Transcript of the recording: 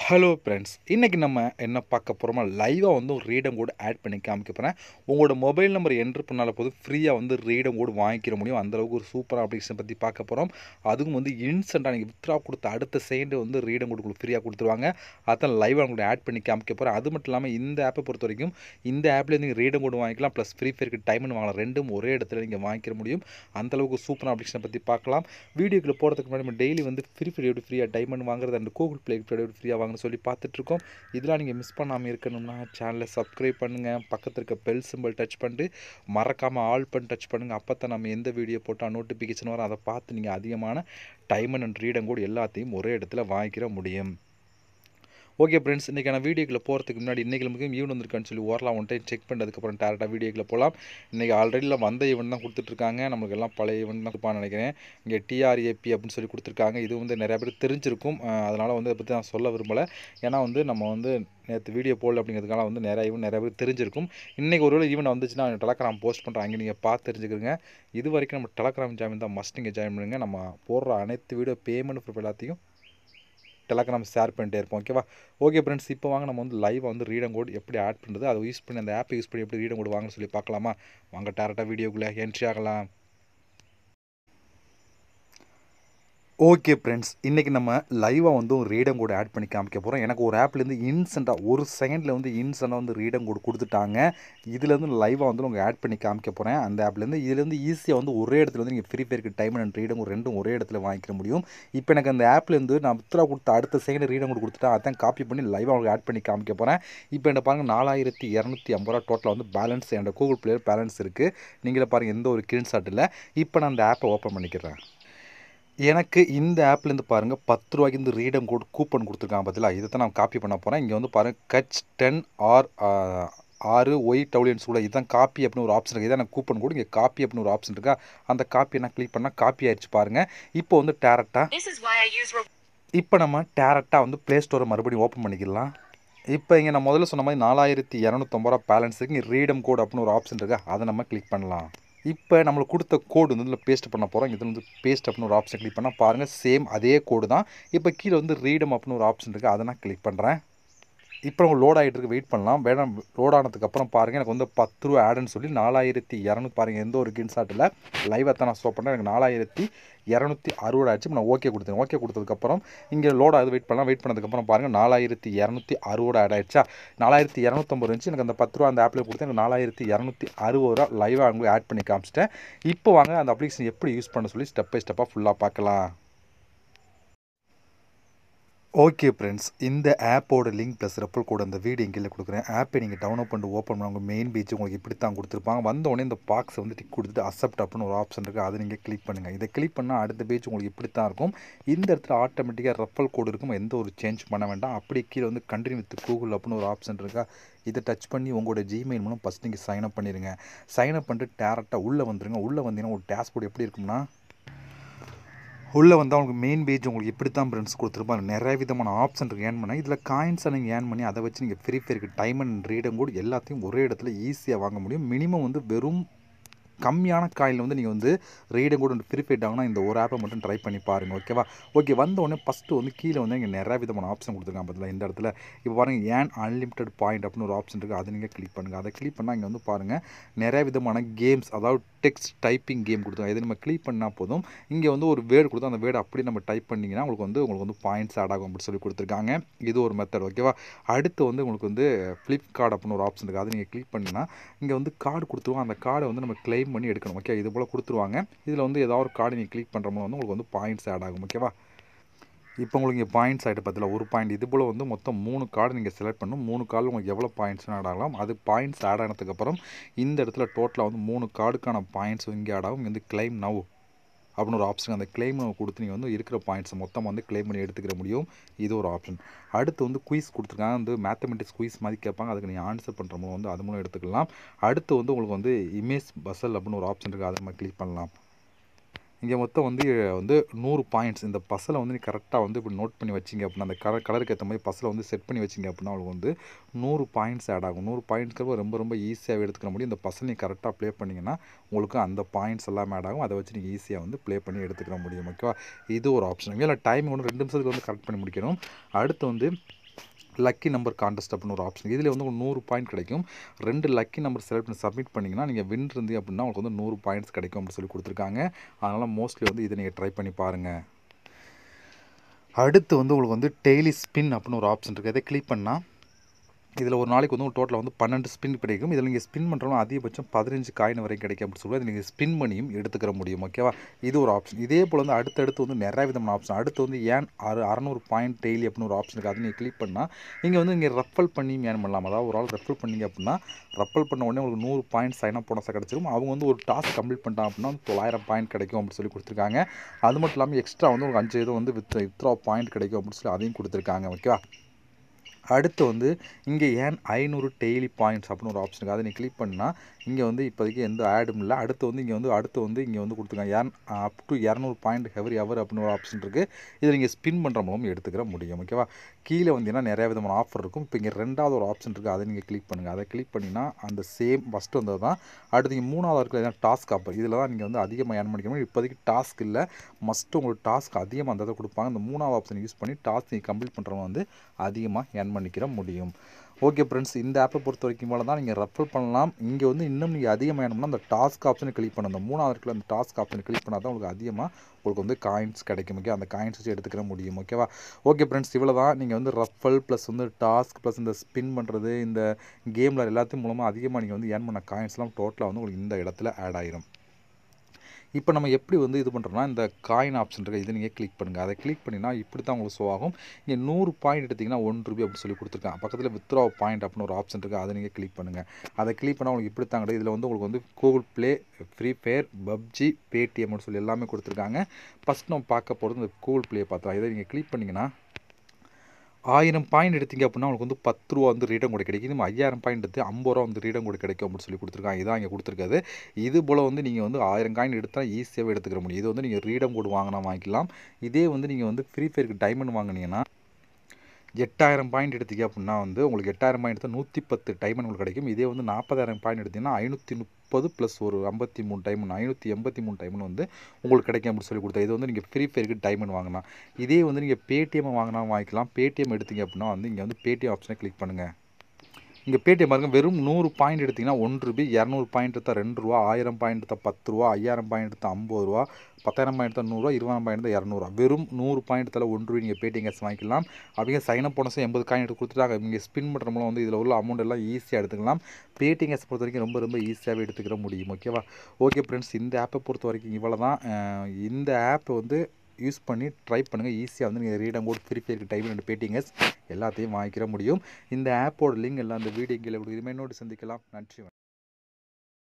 hello friends இன்றைக்கி நம்ம என்ன பார்க்க போகிறோமா லைவாக வந்து ஒரு ரீடம் கோட் ஆட் பண்ணி காமிக்க போகிறேன் உங்களோட மொபைல் நம்பர் என்ட்ரு பண்ணால போது ஃப்ரீயாக வந்து ரீடம் கோட் வாங்கிக்கிற முடியும் அந்தளவுக்கு ஒரு சூப்பர் அப்ளிகேஷன் பற்றி பார்க்க போகிறோம் அதுவும் வந்து இன்ஸ்டண்ட்டாக நீங்கள் வித்ரா கொடுத்த அடுத்த செகண்டு வந்து ரீடம் கோட் உங்களுக்கு ஃப்ரீயாக கொடுத்துருவாங்க அதான் லைவாக உங்களுக்கு ஆட் பண்ணி காமிக்க போகிறேன் அது மட்டும் இல்லாமல் இந்த ஆப்பை பொறுத்த வரைக்கும் இந்த ஆப்பில் நீங்கள் ரீடம் கோட் வாங்கிக்கலாம் ப்ளஸ் ஃப்ரீ ஃபயருக்கு டைமண்ட் வாங்கலாம் ரெண்டும் ஒரே இடத்துல நீங்கள் வாங்கிக்கிற முடியும் அந்தளவுக்கு சூப்பர் அப்ளிகேஷனை பற்றி பார்க்கலாம் வீடியோக்குள்ள போகிறதுக்கு முன்னாடி நம்ம டெய்லி வந்து ஃப்ரீ ஃபயர் எப்படி ஃப்ரீயாக டைமண்ட் வாங்குறது அண்ட் கூகுள் ப்ளே எப்படி ஃப்ரீயாக வாங்கன்னு சொல்லி பார்த்துட்ருக்கோம் இதெல்லாம் நீங்கள் மிஸ் பண்ணாமல் இருக்கணும்னா சேனலை சப்ஸ்கிரைப் பண்ணுங்கள் பக்கத்தில் இருக்க பெல் சிம்பிள் டச் பண்ணிட்டு மறக்காமல் ஆல் பண்ணி டச் பண்ணுங்கள் அப்போ தான் நம்ம எந்த வீடியோ போட்டால் நோட்டிஃபிகேஷன் வரும் அதை பார்த்து நீங்கள் அதிகமான டைமண்ட் அண்ட் ரீடம் கூட எல்லாத்தையும் ஒரே இடத்துல வாங்கிக்கிற முடியும் ஓகே ஃப்ரெண்ட்ஸ் இன்றைக்கான வீடியோக்குள்ள போகிறதுக்கு முன்னாடி இன்றைக்கி நமக்கு ஈவன் வந்திருக்கான்னு சொல்லி ஓரலாம் ஒன் டைம் செக் பண்ணதுக்கப்புறம் டேரெக்டாக வீடியோக்குள்ள போகலாம் இன்றைக்கி ஆல்ரெடியில் வந்த ஈவெண்ட் தான் கொடுத்துட்ருக்காங்க நமக்கு எல்லாம் பழைய ஈவெண்ட் தான் கொடுப்பான்னு நினைக்கிறேன் இங்கே டிஆர்ஏபி அப்படின்னு சொல்லி கொடுத்துருக்காங்க இது வந்து நிறையா பேர் தெரிஞ்சிருக்கும் அதனால் வந்து அதை பற்றி நான் சொல்ல விரும்பலை ஏன்னா வந்து நம்ம வந்து நேற்று வீடியோ போடல அப்படிங்கிறதுக்காக வந்து நிறையா ஈவெண்ட் நிறைய பேர் தெரிஞ்சிருக்கும் இன்றைக்கி ஒருவேளை ஈவெண்ட் வந்துச்சுன்னா டெலகிராம் போஸ்ட் பண்ணுறேன் அங்கே நீங்கள் பார்த்து தெரிஞ்சுக்கிறங்க இது வரைக்கும் நம்ம டெலகிராம் ஜாயின் தான் மஸ்ட் நீங்கள் ஜாயின் பண்ணுங்கள் நம்ம போடுற அனைத்து வீடியோ பேமெண்ட் ப்ரூஃப் எல்லாத்தையும் டெலகிராம் ஷேர் பண்ணிட்டே இருப்போம் ஓகேவா ஓகே ஃப்ரெண்ட்ஸ் இப்போ வாங்க நம்ம வந்து லைவ் வந்து ரீடம் கோட் எப்படி ஆட் பண்ணுறது அதை யூஸ் பண்ணி அந்த ஆப்பை யூஸ் பண்ணி எப்படி ரீடம் கோட் வாங்கன்னு சொல்லி பார்க்கலாமா வாங்க டேரெக்டாக வீடியோக்குள்ளே என்ட்ரி ஆகலாம் ஓகே ஃப்ரெண்ட்ஸ் இன்றைக்கி நம்ம லைவாக வந்து ஒரு ரீடம் கோட் ஆட் பண்ணி காமிக்க போகிறோம் எனக்கு ஒரு ஆப்லேருந்து இன்ஸ்டண்ட்டாக ஒரு செகண்டில் வந்து இன்ஸ்டண்ட்டாக வந்து ரீடம் கோட் கொடுத்துட்டாங்க இதுலேருந்து லைவாக வந்து உங்களுக்கு ஆட் பண்ணி காமிக்க போகிறேன் அந்த ஆப்லேருந்து இதுலேருந்து ஈஸியாக வந்து ஒரே இடத்துல வந்து நீங்கள் ஃப்ரீ ஃபயருக்கு டைம் அண்ட் ரீடம் கோட் ரெண்டும் ஒரே இடத்துல வாங்கிக்க முடியும் இப்போ எனக்கு அந்த ஆப்லேருந்து நான் வித்ரா கொடுத்த அடுத்த செகண்ட் ரீடம் கோட் கொடுத்துட்டா அதான் காப்பி பண்ணி லைவாக உங்களுக்கு ஆட் பண்ணி காமிக்க போகிறேன் இப்போ என்ன பாருங்கள் நாலாயிரத்தி இரநூத்தி ஐம்பது ரூபா டோட்டலாக வந்து பேலன்ஸ் என்னோட கூகுள் பிளேயர் பேலன்ஸ் இருக்குது நீங்களே பாருங்கள் எந்த ஒரு ஸ்க்ரீன்ஷாட் இல்லை இப்போ நான் அந்த ஆப்பை ஓப்பன் பண்ணிக்கிறேன் எனக்கு இந்த ஆப்லேருந்து பாருங்கள் பத்து ரூபாய்க்கு இந்த ரீடம் கோட் கூப்பன் கொடுத்துருக்காங்க பார்த்தீங்களா இதை தான் நான் காப்பி பண்ண போகிறேன் இங்கே வந்து பாருங்கள் கச் டென் ஆர் ஆறு ஒய் டவுலியன்ஸ் கூட இதுதான் காப்பி அப்படின்னு ஒரு ஆப்ஷன் இருக்குது இதான் எனக்கு கூப்பன் கூட இங்கே காப்பி அப்படின்னு ஒரு ஆப்ஷன் இருக்கா அந்த காப்பி நான் கிளிக் பண்ணால் காப்பி ஆயிடுச்சு பாருங்கள் இப்போ வந்து டேரெக்டாக இப்போ நம்ம டேரெக்டாக வந்து ப்ளே ஸ்டோரை மறுபடியும் ஓப்பன் பண்ணிக்கலாம் இப்போ இங்கே நான் முதல்ல சொன்ன மாதிரி நாலாயிரத்தி இரநூத்தம்பது ரூபா பேலன்ஸ் இருக்குது இங்கே ரீடம் கோட் அப்படின்னு ஒரு ஆப்ஷன் இருக்கா அதை நம்ம கிளிக் பண்ணலாம் இப்போ நம்மளுக்கு கொடுத்த கோடு வந்து இதில் பேஸ்ட் பண்ண போகிறோம் இதில் வந்து பேஸ்ட் அப்படின்னு ஒரு ஆப்ஷன் கிளிக் பண்ணால் பாருங்கள் சேம் அதே கோடு தான் இப்போ கீழே வந்து ரீடம் அப்படின்னு ஒரு ஆப்ஷன் இருக்குது அதை நான் கிளிக் பண்ணுறேன் இப்போ நம்ம லோட் ஆகிட்டு இருக்கு வெயிட் பண்ணலாம் வேணாம் லோட் ஆனதுக்கப்புறம் பாருங்கள் எனக்கு வந்து பத்து ரூபா ஆடுன்னு சொல்லி நாலாயிரத்தி இரநூத்தி பாருங்கள் எந்த ஒரு கின்சாட்டில் லைவாக தான் நான் ஸ்டாப் பண்ணுறேன் எனக்கு நாலாயிரத்தி இரநூத்தி அறுபது ஆச்சு நான் ஓகே கொடுத்தேன் ஓகே கொடுத்ததுக்கப்புறம் இங்கே லோட் ஆகுது வெயிட் பண்ணலாம் வெயிட் பண்ணதுக்கப்புறம் பாருங்கள் நாலாயிரத்தி இரநூத்தி அறுபது ஆட் ஆயிடுச்சா நாலாயிரத்தி இரநூத்தம்பது இருந்துச்சு எனக்கு அந்த பத்து ரூபா அந்த ஆப்பில் கொடுத்து எனக்கு நாலாயிரத்தி இரநூத்தி அறுபது ரூபா லைவாக அவங்க ஆட் பண்ணி காமிச்சிட்டேன் இப்போ வாங்க அந்த அப்ளிகேஷன் எப்படி யூஸ் பண்ண சொல்லி ஸ்டெப் பை ஸ்டெப்பாக ஃபுல்லாக பார்க்கலாம் ஓகே ஃப்ரெண்ட்ஸ் இந்த ஆப்போட லிங்க் ப்ளஸ் ரெப்பல் கோட் அந்த வீடியோ கீழே கொடுக்குறேன் ஆப்பை நீங்கள் டவுன்லோட் பண்ணிட்டு ஓப்பன் பண்ண உங்கள் மெயின் பேஜ் உங்களுக்கு இப்படி தான் கொடுத்துருப்பாங்க வந்தோடனே இந்த பாக்ஸை வந்து டிக் கொடுத்துட்டு அக்செப்ட் அப்படின்னு ஒரு ஆப்ஷன் இருக்குது அதை நீங்கள் கிளிக் பண்ணுங்கள் இதை கிளிக் பண்ணால் அடுத்த பேஜ் உங்களுக்கு இப்படி தான் இருக்கும் இந்த இடத்துல ஆட்டோமேட்டிக்காக ரெஃபல் கோடு இருக்கும் எந்த ஒரு சேஞ்ச் பண்ண வேண்டாம் அப்படி கீழே வந்து கண்டினியூ வித் கூகுள் அப்படின்னு ஒரு ஆப்ஷன் இருக்கா இதை டச் பண்ணி உங்களோட ஜிமெயில் மூலம் ஃபஸ்ட் நீங்கள் சைன் அப் பண்ணிடுங்க சைன் அப் பண்ணிட்டு டேரெக்டாக உள்ளே வந்துடுங்க உள்ளே வந்தீங்கன்னா ஒரு டேஷ்போர்ட் எப்படி இருக்கும்னா உள்ளே வந்து அவங்களுக்கு மெயின் பேஜ் உங்களுக்கு இப்படி தான் ஃப்ரெண்ட்ஸ் கொடுத்துருப்பாங்க நிறைய விதமான ஆப்ஷன் இருக்குது ஏன் பண்ணால் இதில் காயின்ஸை நீங்கள் ஏன் பண்ணி அதை வச்சு நீங்கள் ஃப்ரீ ஃபயருக்கு டைம் அண்ட் ரீடம் கூட எல்லாத்தையும் ஒரே இடத்துல ஈஸியாக வாங்க முடியும் மினிமம் வந்து வெறும் கம்மியான காயில் வந்து நீங்கள் வந்து ரீடம் கூட ஃப்ரீ ஃபயர் ஆகுனா இந்த ஒரு ஆப்பை மட்டும் ட்ரை பண்ணி பாருங்கள் ஓகேவா ஓகே வந்த உடனே ஃபஸ்ட்டு வந்து கீழே வந்து இங்கே நிறைய விதமான ஆப்ஷன் கொடுத்துருக்காங்க பார்த்தீங்களா இந்த இடத்துல இப்போ பாருங்கள் ஏன் அன்லிமிட்டட் பாயிண்ட் அப்படின்னு ஒரு ஆப்ஷன் இருக்குது அதை நீங்கள் கிளிக் பண்ணுங்கள் அதை கிளிக் பண்ணால் இங்கே வந்து பாருங்கள் நிறைய விதமான கேம்ஸ் அதாவது டெக்ஸ்ட் டைப்பிங் கேம் கொடுத்தாங்க இதை நம்ம கிளிக் பண்ணால் போதும் இங்கே வந்து ஒரு வேர்டு கொடுத்தா அந்த வேர்டு அப்படி நம்ம டைப் பண்ணிங்கன்னா உங்களுக்கு வந்து உங்களுக்கு வந்து பாயிண்ட்ஸ் ஆட் ஆகும் அப்படின்னு சொல்லி கொடுத்துருக்காங்க இது ஒரு மெத்தட் ஓகேவா அடுத்து வந்து உங்களுக்கு வந்து ஃப்ளிப்கார்ட் அப்படின்னு ஒரு ஆப்ஷன் இருக்குது அதை நீங்கள் கிளிக் பண்ணினா இங்கே வந்து கார்டு கொடுத்துருவோம் அந்த கார்டை வந்து நம்ம கிளைம் பண்ணி எடுக்கணும் ஓகே இது போல் கொடுத்துருவாங்க இதில் வந்து ஏதாவது ஒரு கார்டு நீங்கள் கிளிக் பண்ணுற போது வந்து உங்களுக்கு வந்து பாயிண்ட்ஸ் ஆட் ஆகும் ஓகேவா இப்போ உங்களுக்கு இங்கே பாயிண்ட்ஸ் ஆகிட்டு பார்த்தீங்களா ஒரு பாயிண்ட் இது போல் வந்து மொத்தம் மூணு கார்டு நீங்கள் செலக்ட் பண்ணணும் மூணு கார்டில் உங்களுக்கு எவ்வளோ பாயிண்ட்ஸ் ஆட் ஆகலாம் அது பாயிண்ட்ஸ் ஆட் ஆனதுக்கப்புறம் இந்த இடத்துல டோட்டலாக வந்து மூணு கார்டுக்கான பாயிண்ட்ஸ் இங்கே ஆட் ஆகும் இங்கே வந்து கிளைம் நவ் அப்படின்னு ஒரு ஆப்ஷன் அந்த கிளைம் கொடுத்து நீங்கள் வந்து இருக்கிற பாயிண்ட்ஸை மொத்தம் வந்து கிளைம் பண்ணி எடுத்துக்கிற முடியும் இது ஒரு ஆப்ஷன் அடுத்து வந்து குயிஸ் கொடுத்துருக்காங்க வந்து மேத்தமெட்டிக்ஸ் குயிஸ் மாதிரி கேட்பாங்க அதுக்கு நீங்கள் ஆன்சர் பண்ணுற மூலம் வந்து அது மூலம் எடுத்துக்கலாம் அடுத்து வந்து உங்களுக்கு வந்து இமேஜ் பசல் அப்படின்னு ஒரு ஆப்ஷன் இருக்குது அதை நம்ம கிளிக் பண்ணலாம் இங்கே மொத்தம் வந்து வந்து நூறு பாயிண்ட்ஸ் இந்த பசலை வந்து நீ கரெக்டாக வந்து இப்படி நோட் பண்ணி வச்சிங்க அப்படின்னா அந்த கலர் கலருக்கு ஏற்ற மாதிரி பசலை வந்து செட் பண்ணி வச்சிங்க அப்படின்னா அவங்களுக்கு வந்து நூறு பாயிண்ட்ஸ் ஆட் ஆகும் நூறு பாயிண்ட்ஸ்க்கு ரொம்ப ரொம்ப ஈஸியாக எடுத்துக்க முடியும் இந்த பசல் நீ கரெக்டாக ப்ளே பண்ணிங்கன்னா உங்களுக்கு அந்த பாயிண்ட்ஸ் எல்லாமே ஆட் ஆகும் அதை வச்சு நீங்கள் ஈஸியாக வந்து ப்ளே பண்ணி எடுத்துக்கிற முடியும் ஓகேவா இது ஒரு ஆப்ஷன் இல்லை டைம் ஒன்று ரெண்டு நிமிஷத்துக்கு வந்து கரெக்ட் பண்ணி முடிக்கணும் அடுத்து வந்து லக்கி நம்பர் கான்டெஸ்ட் அப்படின்னு ஒரு ஆப்ஷன் இதில் வந்து உங்களுக்கு நூறு பாயிண்ட் கிடைக்கும் ரெண்டு லக்கி நம்பர் செலக்ட் பண்ணி சப்மிட் பண்ணிங்கன்னா நீங்கள் வின் இருந்து அப்படின்னா உங்களுக்கு வந்து நூறு பாயிண்ட்ஸ் கிடைக்கும் அப்படின்னு சொல்லி கொடுத்துருக்காங்க அதனால் மோஸ்ட்லி வந்து இதை நீங்கள் ட்ரை பண்ணி பாருங்கள் அடுத்து வந்து உங்களுக்கு வந்து டெய்லி ஸ்பின் அப்படின்னு ஒரு ஆப்ஷன் இருக்குது இதை கிளிக் பண்ணால் இதில் ஒரு நாளைக்கு வந்து டோட்டலாக வந்து பன்னெண்டு ஸ்பின் கிடைக்கும் இதில் நீங்கள் ஸ்பின் பண்ணுறோம் அதிகபட்சம் பதினஞ்சு காயின் வரைக்கும் கிடைக்கும் அப்படின்னு சொல்லுவோம் நீங்கள் ஸ்பின் பண்ணியும் எடுத்துக்கிற முடியும் ஓகேவா இது ஒரு ஆப்ஷன் இதே போல் வந்து அடுத்தடுத்து வந்து நிறைய விதமான ஆப்ஷன் அடுத்து வந்து ஏன் அறு அறநூறு பாயிண்ட் டெய்லி அப்படின்னு ஒரு ஆப்ஷன் இருக்குது அதை நீங்கள் கிளிக் பண்ணால் இங்கே வந்து நீங்கள் ரெஃபல் பண்ணி ஏன் பண்ணலாம் அதாவது ஒரு ஆள் ரெஃபல் பண்ணீங்க அப்படின்னா ரெஃபல் பண்ண உடனே உங்களுக்கு நூறு பாயிண்ட் சைனாக போனஸாக கிடச்சிரும் அவங்க வந்து ஒரு டாஸ்க் கம்ப்ளீட் பண்ணிட்டாங்க அப்படின்னா தொள்ளாயிரம் பாயிண்ட் கிடைக்கும் அப்படின்னு சொல்லி கொடுத்துருக்காங்க அது மட்டும் இல்லாமல் எக்ஸ்ட்ரா வந்து ஒரு அஞ்சு இது வந்து வித் வித்ரா பாயிண்ட் கிடைக்கும் அப்படின்னு சொல்லி அதையும் கொடுத்துருக்காங்க ஓகேவா அடுத்து வந்து இங்கே ஏன் ஐநூறு டெய்லி பாயிண்ட்ஸ் அப்படின்னு ஒரு ஆப்ஷன் இருக்குது அதை நீ கிளிக் பண்ணால் இங்கே வந்து இப்போதைக்கு எந்த ஆடும் இல்லை அடுத்து வந்து இங்கே வந்து அடுத்து வந்து இங்கே வந்து கொடுத்துருக்காங்க ஏன் அப் டு இரநூறு பாயிண்ட் ஹெவர் எவர் அப்படின்னு ஒரு ஆப்ஷன் இருக்குது இதை நீங்கள் ஸ்பின் பண்ணுற மூலம் எடுத்துக்கிற முடியும் ஓகேவா கீழே வந்தீங்கன்னா நிறைய விதமான ஆஃபர் இருக்கும் இப்போ இங்கே ரெண்டாவது ஒரு ஆப்ஷன் இருக்குது அதை நீங்கள் கிளிக் பண்ணுங்கள் அதை கிளிக் பண்ணிங்கன்னா அந்த சேம் ஃபஸ்ட்டு வந்தது தான் அடுத்து இங்கே மூணாவது இருக்கிற எதாவது டாஸ்க் ஆஃபர் இதில் தான் நீங்கள் வந்து அதிகமாக ஏர்ன் பண்ணிக்கணும் இப்போதைக்கு டாஸ்க் இல்லை மஸ்ட்டு உங்களுக்கு டாஸ்க் அதிகமாக அந்த இதை கொடுப்பாங்க இந்த மூணாவது ஆப்ஷன் யூஸ் பண்ணி டாஸ்க் நீங்கள் கம்ப்ளீட் பண்ணுறவங்க வந்து அதிகமாக ஏர்ன் பண்ணிக்கிற முடியும் ஓகே ஃப்ரெண்ட்ஸ் இந்த ஆப்பை பொறுத்த வரைக்கும் மேலே தான் நீங்கள் ரெஃபர் பண்ணலாம் இங்கே வந்து இன்னும் நீங்கள் அதிகமாக வேணும்னா அந்த டாஸ்க் ஆப்ஷனை கிளிக் பண்ணணும் அந்த மூணாவது இருக்கிற அந்த டாஸ்க் ஆப்ஷனை கிளிக் பண்ணால் தான் உங்களுக்கு அதிகமாக உங்களுக்கு வந்து காயின்ஸ் கிடைக்கும் ஓகே அந்த காயின்ஸ் வச்சு எடுத்துக்கிற முடியும் ஓகேவா ஓகே ஃப்ரெண்ட்ஸ் இவ்வளோ தான் நீங்கள் வந்து ரஃபல் ப்ளஸ் வந்து டாஸ்க் ப்ளஸ் இந்த ஸ்பின் பண்ணுறது இந்த கேமில் எல்லாத்தையும் மூலமாக அதிகமாக நீங்கள் வந்து ஏர்ன் பண்ண காயின்ஸ்லாம் டோட்டலாக வந்து உங்களுக்கு இந்த இடத்துல ஆட் ஆயிரும் இப்போ நம்ம எப்படி வந்து இது பண்ணுறோம்னா இந்த காயின் ஆப்ஷன் இருக்குது இதை நீங்கள் கிளிக் பண்ணுங்கள் அதை கிளிக் பண்ணினா இப்படி தான் உங்களுக்கு ஷோ ஆகும் இங்கே நூறு பாயிண்ட் எடுத்திங்கன்னா ஒன் ரூபி அப்படின்னு சொல்லி கொடுத்துருக்காங்க பக்கத்தில் வித்ரா பாயிண்ட் அப்படின்னு ஒரு ஆப்ஷன் இருக்குது அதை நீங்கள் கிளிக் பண்ணுங்கள் அதை கிளிக் பண்ணால் உங்களுக்கு இப்படி தாங்க இதில் வந்து உங்களுக்கு வந்து Google Play free fire PUBG பேடிஎம்னு சொல்லி எல்லாமே கொடுத்துருக்காங்க ஃபஸ்ட் நம்ம பார்க்க போகிறது இந்த கூகுள் ப்ளே பார்த்தோம் இதை நீங்கள் கிளிக் பண்ணிங்கன்னா ஆயிரம் பாயிண்ட் எடுத்தீங்க அப்படின்னா உங்களுக்கு வந்து பத்து ரூபா வந்து ரீடம் கூட கிடைக்கும் நம்ம ஐயாயிரம் பாயிண்ட் எடுத்து ஐம்பது ரூபா வந்து ரீடம் கூட கிடைக்கும் அப்படின்னு சொல்லி கொடுத்துருக்காங்க இதான் இங்கே கொடுத்துருக்காது இது போல் வந்து நீங்கள் வந்து ஆயிரம் காயின் எடுத்தால் ஈஸியாகவே எடுத்துக்கிற முடியும் இது வந்து நீங்கள் ரீடம் கோடு வாங்கினா வாங்கிக்கலாம் இதே வந்து நீங்கள் வந்து ஃப்ரீ ஃபயருக்கு டைமண்ட் வாங்கினீங்கன்னா எட்டாயிரம் பாயிண்ட் எடுத்தீங்க அப்படின்னா வந்து உங்களுக்கு எட்டாயிரம் பாயிண்ட் எடுத்தால் நூற்றி பத்து டைமண்ட் உங்களுக்கு கிடைக்கும் இதே வந்து நாற்பதாயிரம் பாயிண்ட் எடுத்தீங்கன்னா ஐநூற்றி முப்பது ப்ளஸ் ஒரு ஐம்பத்தி மூணு டைமண்ட் ஐநூற்றி எண்பத்தி மூணு டைமண்ட் வந்து உங்களுக்கு கிடைக்கும் அப்படின்னு சொல்லி கொடுத்தா இது வந்து நீங்கள் ஃப்ரீ ஃபயருக்கு டைமண்ட் வாங்கலாம் இதே வந்து நீங்கள் பேடிஎம் வாங்கினா வாங்கிக்கலாம் பேடிஎம் எடுத்தீங்க அப்படின்னா வந்து இங்கே வந்து பேடிஎம் ஆப்ஷனை கிளிக் பண்ணுங்கள் இங்கே பேடிஎம் பாருங்க வெறும் நூறு பாயிண்ட் எடுத்திங்கன்னா ஒன்று ரூபி இரநூறு பாயிண்ட் எடுத்தால் ரெண்டு ரூபா ஆயிரம் பாயிண்ட் எடுத்தால் பத்து ரூபா ஐயாயிரம் பாயிண்ட் எடுத்தால் ஐம்பது ரூபா பத்தாயிரம் பாயிண்ட் எடுத்தால் நூறுரூவா இருபதாயிரம் பாயிண்ட் எடுத்தால் இரநூறுவா வெறும் நூறு பாயிண்ட் எடுத்தால் ஒன்று ரூபி நீங்கள் பேடிஎம் கேஸ் வாங்கிக்கலாம் அப்படியே சைன் அப் போனஸும் எண்பது காயின் எடுத்து கொடுத்துட்டாங்க நீங்கள் ஸ்பின் பண்ணுற மூலம் வந்து இதில் உள்ள அமௌண்ட் எல்லாம் ஈஸியாக எடுத்துக்கலாம் பேடிஎம் கேஸ் பொறுத்த வரைக்கும் ரொம்ப ரொம்ப ஈஸியாகவே எடுத்துக்கிற முடியும் ஓகேவா ஓகே ஃப்ரெண்ட்ஸ் இந்த ஆப்பை பொறுத்த வரைக்கும் இவ்வளோ தான் இந்த ஆப் வந்து யூஸ் பண்ணி ட்ரை பண்ணுங்கள் ஈஸியாக வந்து நீங்கள் ரீடம் கோட் ஃப்ரீ ஃபயருக்கு டைம் ரெண்டு பேட்டிங்கஸ் எல்லாத்தையும் வாங்கிக்கிற முடியும் இந்த ஆப்போட லிங்க் எல்லாம் அந்த வீடியோ கீழே கொடுக்குது இன்னொரு சந்திக்கலாம் நன்றி